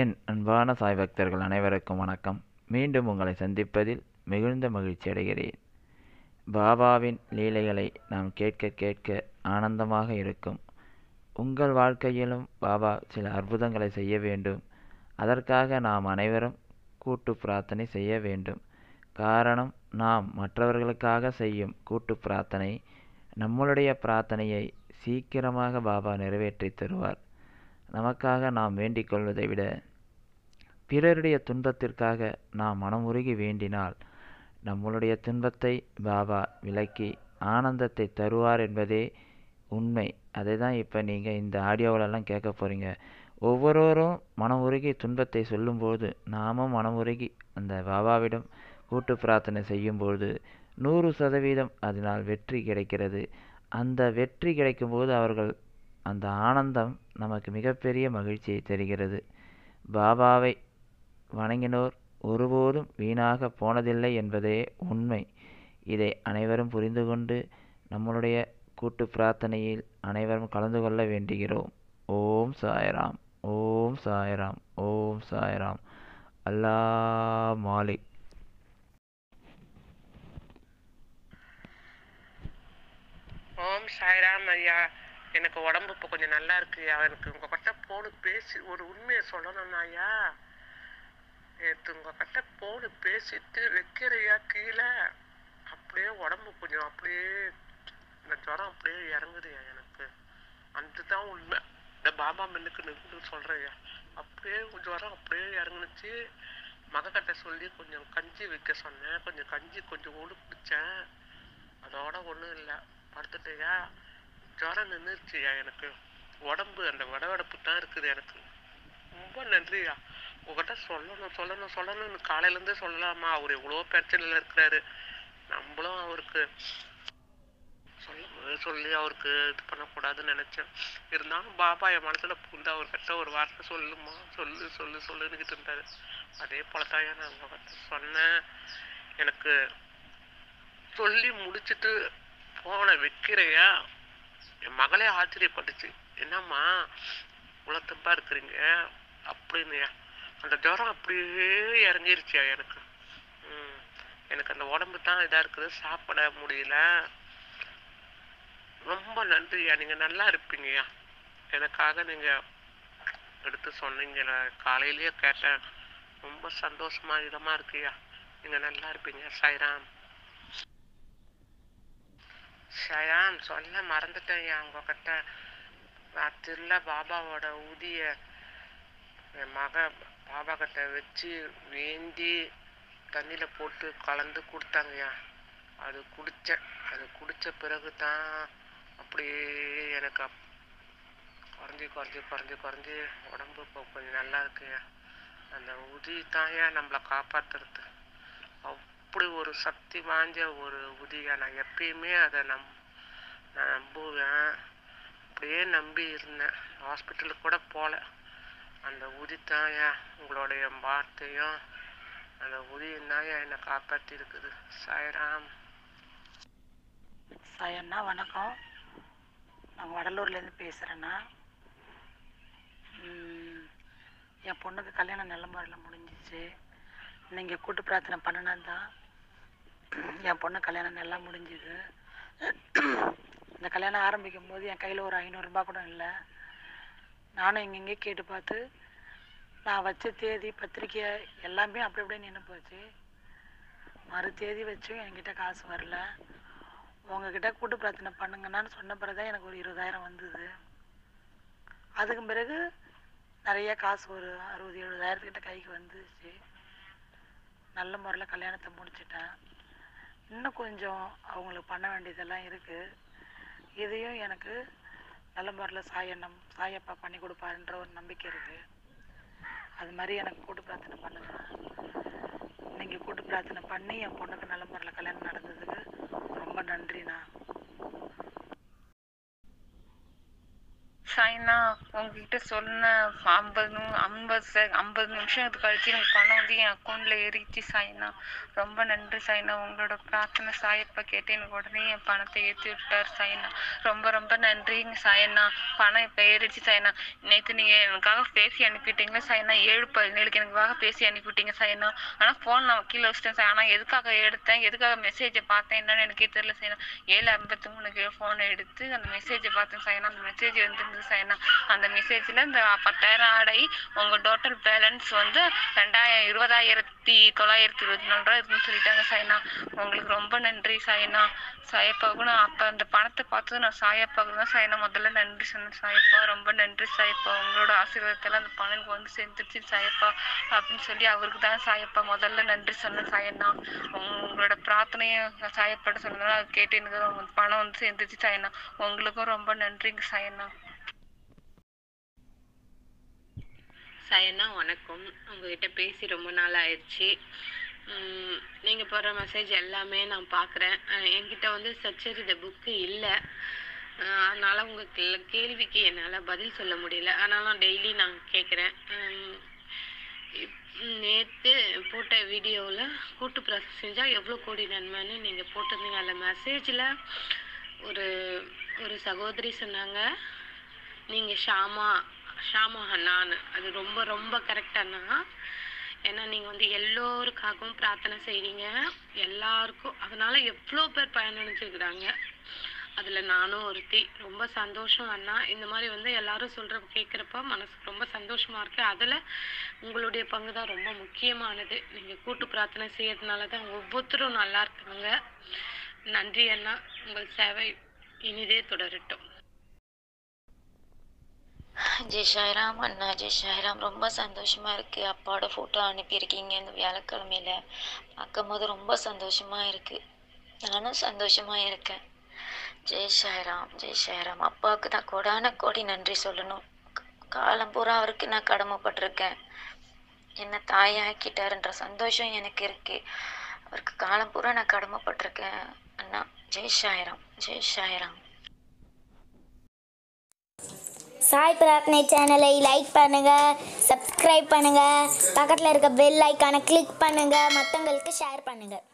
என் அன்பான சாய் பக்தர்கள் அனைவருக்கும் வணக்கம் மீண்டும் உங்களை சந்திப்பதில் மிகுந்த மகிழ்ச்சி அடைகிறேன் பாபாவின் லீலைகளை நாம் கேட்க கேட்க ஆனந்தமாக இருக்கும் உங்கள் வாழ்க்கையிலும் பாபா சில அற்புதங்களை செய்ய வேண்டும் அதற்காக நாம் அனைவரும் கூட்டு பிரார்த்தனை செய்ய வேண்டும் காரணம் நாம் மற்றவர்களுக்காக செய்யும் கூட்டு பிரார்த்தனை நம்மளுடைய பிரார்த்தனையை சீக்கிரமாக பாபா நிறைவேற்றி தருவார் நமக்காக நாம் வேண்டிக் கொள்வதை விட பிறருடைய துன்பத்திற்காக நாம் மனமுருகி வேண்டினால் நம்மளுடைய துன்பத்தை பாபா விலக்கி ஆனந்தத்தை தருவார் என்பதே உண்மை அதை தான் இப்போ நீங்கள் இந்த ஆடியோவிலலாம் கேட்க போகிறீங்க ஒவ்வொருவரும் மனம் உருகி துன்பத்தை சொல்லும்போது நாமும் மனம் உருகி அந்த பாபாவிடம் கூட்டு பிரார்த்தனை செய்யும்போது நூறு சதவீதம் அதனால் வெற்றி கிடைக்கிறது அந்த வெற்றி கிடைக்கும்போது அவர்கள் அந்த ஆனந்தம் நமக்கு மிகப்பெரிய மகிழ்ச்சியை தருகிறது பாபாவை வணங்கினோர் ஒருபோதும் வீணாக போனதில்லை என்பதே உண்மை இதை அனைவரும் புரிந்து கொண்டு நம்மளுடைய கூட்டு பிரார்த்தனையில் அனைவரும் கலந்து கொள்ள வேண்டுகிறோம் ஓம் சாய்ராம் ஓம் சாய்ராம் ஓம் சாய்ராம் அல்லா மாலிக் ஓம் சாய்ராம் ஐயா எனக்கு உடம்பு இப்போ கொஞ்சம் நல்லா இருக்கு எனக்கு உங்க கிட்ட போடு பேசி ஒரு உண்மையை சொல்லணும்னா ஐயா நேற்று உங்க கிட்ட போடு பேசிட்டு வைக்கிறையா கீழே அப்படியே உடம்பு கொஞ்சம் அப்படியே இந்த ஜுரம் அப்படியே இறங்குதுயா எனக்கு அதுதான் உண்மை இந்த பாபா மின்னுக்கு நின்று சொல்றேயா அப்படியே ஜுரம் அப்படியே இறங்குனுச்சு மகக்கிட்ட சொல்லி கொஞ்சம் கஞ்சி வைக்க சொன்னேன் கொஞ்சம் கஞ்சி கொஞ்சம் ஊடு குடிச்சேன் அதோட ஒன்றும் இல்லை படுத்துட்டேயா ஜுரம் நின்றுச்சுயா எனக்கு உடம்பு அந்த வடவடப்பு தான் இருக்குது எனக்கு ரொம்ப நன்றியா உங்ககிட்ட சொல்லணும் சொல்லணும் சொல்லணும்னு காலையிலேருந்தே சொல்லலாமா அவர் எவ்வளோ பிரச்சனையில் இருக்கிறாரு நம்மளும் அவருக்கு சொல்ல சொல்லி அவருக்கு இது பண்ணக்கூடாதுன்னு நினைச்சேன் இருந்தாலும் பாபா என் மனசுல புகுந்து அவர்கிட்ட ஒரு வார்த்தை சொல்லுமா சொல்லு சொல்லு சொல்லுன்னுக்கிட்டு இருந்தாரு அதே போலதான் நான் உங்ககிட்ட சொன்னேன் எனக்கு சொல்லி முடிச்சிட்டு போன வைக்கிறையா என் மகளே ஆச்சரியப்பட்டுச்சு என்னம்மா உலத்தம்பா இருக்கிறீங்க அப்படின்னு அந்த ஜுரம் அப்படியே இறங்கிருச்சியா எனக்கு ம் எனக்கு அந்த உடம்பு தான் இதா இருக்குது சாப்பிட முடியல ரொம்ப நன்றியா நீங்க நல்லா இருப்பீங்கய்யா எனக்காக நீங்க எடுத்து சொன்னீங்க நான் காலையிலேயே கேட்டேன் ரொம்ப சந்தோஷமா இதமா இருக்குயா நீங்க நல்லா இருப்பீங்க சாய்ராம் ஷயான் சொல்ல மறந்துட்டேன்யா உங்ககிட்ட ராத்திரில பாபாவோட ஊதிய என் மக பாபா கிட்ட வச்சு வேண்டி தண்ணியில போட்டு கலந்து கொடுத்தாங்கய்யா அது குடிச்சேன் அது குடிச்ச பிறகு தான் அப்படியே எனக்கு அப்- குறைஞ்சி குறைஞ்சி குறைஞ்சி குறைஞ்சி உடம்பு இப்போ கொஞ்சம் நல்லா இருக்குயா அந்த உதி தான்யா நம்மளை காப்பாத்துறது அப்படி ஒரு சக்தி வாய்ந்த ஒரு உதியா நான் எப்பயுமே அதை நம் நான் நம்புவேன் அப்படியே நம்பி இருந்தேன் ஹாஸ்பிட்டலுக்கு கூட போகல அந்த உதி தாயா உங்களுடைய வார்த்தையும் அந்த உதியும் தாயா என்னை காப்பாற்றி இருக்குது சாய்ராம் சாயண்ணா வணக்கம் நான் வடலூர்லேருந்து பேசுகிறேண்ணா ம், என் பொண்ணுக்கு கல்யாணம் நல்ல முறையில் முடிஞ்சிச்சு நீங்கள் கூட்டு பிரார்த்தனை பண்ணினது தான் என் பொண்ணு கல்யாணம் நல்லா முடிஞ்சுது இந்த கல்யாணம் ஆரம்பிக்கும் போது என் கையில் ஒரு ஐநூறுரூபா கூட இல்லை நானும் இங்கங்கே கேட்டு பார்த்து நான் வச்ச தேதி பத்திரிக்கை எல்லாமே அப்படி அப்படியே நின்று போச்சு மறு தேதி வச்சும் என்கிட்ட காசு வரல உங்ககிட்ட கூட்டு பிரார்த்தனை பண்ணுங்கன்னு சொன்ன பிறகு தான் எனக்கு ஒரு இருபதாயிரம் வந்தது அதுக்கு பிறகு நிறைய காசு ஒரு அறுபது எழுபதாயிரத்துக்கிட்ட கைக்கு வந்துச்சு நல்ல முறையில் கல்யாணத்தை முடிச்சிட்டேன் இன்னும் கொஞ்சம் அவங்களுக்கு பண்ண வேண்டியதெல்லாம் இருக்குது இதையும் எனக்கு நல்ல முறையில் சாயண்ணம் சாயப்பா பண்ணி கொடுப்பாருன்ற ஒரு நம்பிக்கை இருக்குது அது மாதிரி எனக்கு கூட்டு பிரார்த்தனை பண்ணுங்க நீங்கள் கூட்டு பிரார்த்தனை பண்ணி என் பொண்ணுக்கு நல்ல முறையில் கல்யாணம் நடந்ததுக்கு ரொம்ப நன்றிண்ணா சாய் சாய்னா உங்ககிட்ட சொன்ன ஐம்பது நூ- ஐம்பது செ ஐம்பது நிமிஷம் கழிச்சு எனக்கு பணம் வந்து என் அக்கௌண்ட்ல ஏறிச்சு சாய்னா ரொம்ப நன்றி சாய்னா உங்களோட பிரார்த்தனை சாயப்பா கேட்டு எனக்கு உடனே என் பணத்தை ஏற்றி விட்டார் சாய்னா ரொம்ப ரொம்ப நன்றிங்க சாயண்ணா பணம் இப்போ ஏறிடுச்சு சாயண்ணா நேற்று நீங்கள் எனக்காக பேசி அனுப்பிட்டீங்களா சாயண்ணா ஏழு பதினேழுக்கு எனக்காக பேசி அனுப்பிவிட்டீங்க சாயண்ணா ஆனால் ஃபோன் நான் கீழே வச்சிட்டேன் சார் ஆனால் எதுக்காக எடுத்தேன் எதுக்காக மெசேஜை பார்த்தேன் என்னன்னு எனக்கே தெரியல சாயண்ணா ஏழு ஐம்பத்தி மூணுக்கு ஃபோனை எடுத்து அந்த மெசேஜை பார்த்தேன் சாயண்ணா அந்த மெசேஜ் வந்துருந்தது சாயண்ணா அந்த மெசேஜில் இந்த பத்தாயிரம் ஆடாயி உங்கள் டோட்டல் பேலன்ஸ் வந்து ரெண்டாயிரம் இருபதாயிரத்தி தொள்ளாயிரத்தி இருபத்தி நாலு ரூபா இருக்குன்னு சொல்லிட்டாங்க சாயண்ணா உங்களுக்கு ரொம்ப நன்றி சாயண்ணா சாயப்பாவுக்கு நான் அப்போ அந்த பணத்தை பார்த்து நான் சாயப்பாவுக்கு தான் சாயண்ணா முதல்ல நன்றி சொன்னேன் சாயப்பா ரொம்ப நன்றி சாயப்பா உங்களோட ஆசீர்வாதத்தில் அந்த பணம் எனக்கு வந்து சேர்ந்துருச்சு சாயப்பா அப்படின்னு சொல்லி அவருக்கு தான் சாயப்பா முதல்ல நன்றி சொன்னேன் சாயண்ணா உங்களோட பிரார்த்தனையை சாயப்பாட்ட சொன்னதால அது கேட்டு எனக்கு அந்த பணம் வந்து சேர்ந்துச்சு சாயண்ணா உங்களுக்கும் ரொம்ப நன்றிங்க சாயண்ணா சாயண்ணா வணக்கம் உங்ககிட்ட பேசி ரொம்ப நாள் ஆயிடுச்சு உம், நீங்க போடுற மெசேஜ் எல்லாமே நான் பார்க்குறேன் என்கிட்ட வந்து சச்சரித புக்கு இல்லை அதனால உங்க கே- கேள்விக்கு என்னால் பதில் சொல்ல முடியல ஆனாலும் டெய்லி நான் கேட்குறேன் நேற்று போட்ட வீடியோவில் கூட்டு ப்ராசஸ் செஞ்சால் எவ்வளோ கோடி நன்மைன்னு நீங்கள் போட்டிருந்தீங்க அதில் மெசேஜில் ஒரு ஒரு சகோதரி சொன்னாங்க நீங்கள் ஷாமா ஷாமா அண்ணான்னு அது ரொம்ப ரொம்ப கரெக்ட் அண்ணா ஏன்னா நீங்கள் வந்து எல்லோருக்காகவும் பிரார்த்தனை செய்கிறீங்க எல்லாருக்கும் அதனால எவ்வளோ பேர் பயனடைஞ்சிருக்கிறாங்க அதில் நானும் ஒருத்தி ரொம்ப சந்தோஷம் அண்ணா இந்த மாதிரி வந்து எல்லாரும் சொல்கிற கேட்குறப்ப மனசுக்கு ரொம்ப சந்தோஷமா இருக்கு அதில் உங்களுடைய பங்கு தான் ரொம்ப முக்கியமானது நீங்கள் கூட்டு பிரார்த்தனை செய்யறதுனால தான் ஒவ்வொருத்தரும் நல்லா இருக்காங்க நன்றி அண்ணா உங்கள் சேவை இனிதே தொடரட்டும் ஜெய் சாய்ராம் அண்ணா ஜெய் சாய்ராம் ரொம்ப சந்தோஷமா இருக்கு அப்பாவோட ஃபோட்டோ அனுப்பியிருக்கீங்க இந்த வியாழக்கிழமையில பார்க்கும் போது ரொம்ப சந்தோஷமா இருக்கு நானும் சந்தோஷமா இருக்கேன் ஜெய் சாய்ராம் ஜெய் சாய்ராம் அப்பாவுக்கு தான் கோடான கோடி நன்றி சொல்லணும் க- காலம் பூரா அவருக்கு நான் கடமைப்பட்டிருக்கேன் என்ன தாயாக்கிட்டாருன்ற சந்தோஷம் எனக்கு இருக்கு அவருக்கு காலம் பூரா நான் கடமைப்பட்டிருக்கேன் அண்ணா ஜெய் சாய்ராம் ஜெய் சாய்ராம் சாய் பிரார்த்தனை சேனலை லைக் பண்ணுங்க சப்ஸ்கிரைப் பண்ணுங்க பக்கத்தில் இருக்க பெல் ஐக்கானை கிளிக் பண்ணுங்க மற்றவங்களுக்கு ஷேர் பண்ணுங்க